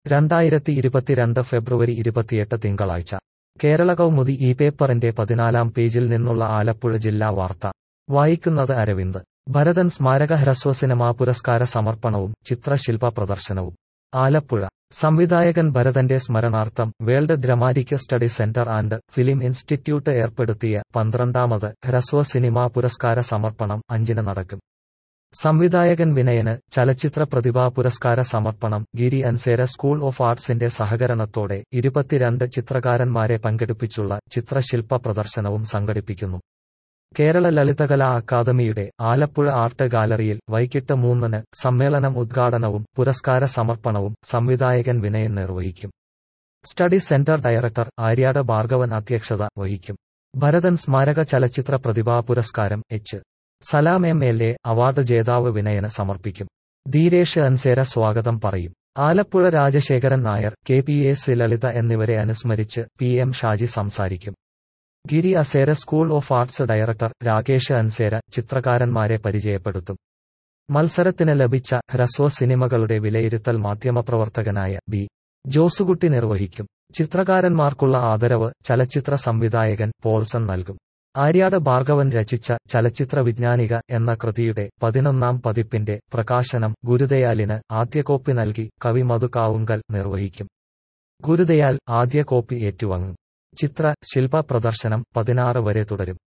രണ്ടായിരത്തി ഇരുപത്തിരണ്ട് ഫെബ്രുവരി ഇരുപത്തിയെട്ട് തിങ്കളാഴ്ച കേരള കൗമുദി ഈ പേപ്പറിന്റെ പതിനാലാം പേജിൽ നിന്നുള്ള ആലപ്പുഴ ജില്ലാ വാർത്ത വായിക്കുന്നത് അരവിന്ദ് ഭരതൻ സ്മാരക ഹ്രസ്വ സിനിമാ പുരസ്കാര സമർപ്പണവും ചിത്രശില്പ പ്രദർശനവും ആലപ്പുഴ സംവിധായകൻ ഭരതന്റെ സ്മരണാർത്ഥം world dramatic study centre and film institute ഏർപ്പെടുത്തിയ പന്ത്രണ്ടാമത് ഹ്രസ്വ സിനിമാ പുരസ്കാര സമർപ്പണം അഞ്ചിന് നടക്കും സംവിധായകൻ വിനയന് ചലച്ചിത്ര പ്രതിഭാ പുരസ്കാര സമർപ്പണം ഗിരി അൻസേര സ്കൂൾ ഓഫ് ആർട്സിന്റെ സഹകരണത്തോടെ ഇരുപത്തിരണ്ട് ചിത്രകാരന്മാരെ പങ്കെടുപ്പിച്ചുള്ള ചിത്രശില്പ പ്രദർശനവും സംഘടിപ്പിക്കുന്നു കേരള ലളിതകലാ അക്കാദമിയുടെ ആലപ്പുഴ ആർട്ട് ഗാലറിയിൽ വൈകിട്ട് മൂന്നിന് സമ്മേളനം ഉദ്ഘാടനവും പുരസ്കാര സമർപ്പണവും സംവിധായകൻ വിനയൻ നിർവഹിക്കും study centre director Aryad Bhargavan അധ്യക്ഷത വഹിക്കും ഭരതൻ സ്മാരക ചലച്ചിത്ര പ്രതിഭാ പുരസ്കാരം H Salam M L A award ജേതാവ് വിനയന് സമർപ്പിക്കും ധീരേഷ് അൻസേര സ്വാഗതം പറയും Alappuzha Rajasekharan Nair K P A C Lalitha എന്നിവരെ അനുസ്മരിച്ച് പി എം ഷാജി സംസാരിക്കും Giri Asera school of arts director Rakesh Ansera ചിത്രകാരന്മാരെ പരിചയപ്പെടുത്തും മത്സരത്തിന് ലഭിച്ച ഹ്രസ്വ സിനിമകളുടെ വിലയിരുത്തൽ മാധ്യമപ്രവർത്തകനായ ബി ജോസുകുട്ടി നിർവഹിക്കും ചിത്രകാരന്മാർക്കുള്ള ആദരവ് ചലച്ചിത്ര സംവിധായകൻ പോൾസൺ നൽകും ആര്യാട് ഭാർഗവൻ രചിച്ച ചലച്ചിത്ര വിജ്ഞാനിക എന്ന കൃതിയുടെ പതിനൊന്നാം പതിപ്പിന്റെ പ്രകാശനം ഗുരുദയാലിന് ആദ്യ കോപ്പി നൽകി കവി മധു കാവുങ്കൽ നിർവഹിക്കും ഗുരുദയാൽ ആദ്യ കോപ്പി ഏറ്റുവാങ്ങും ചിത്ര ശില്പ പ്രദർശനം പതിനാറ് വരെ തുടരും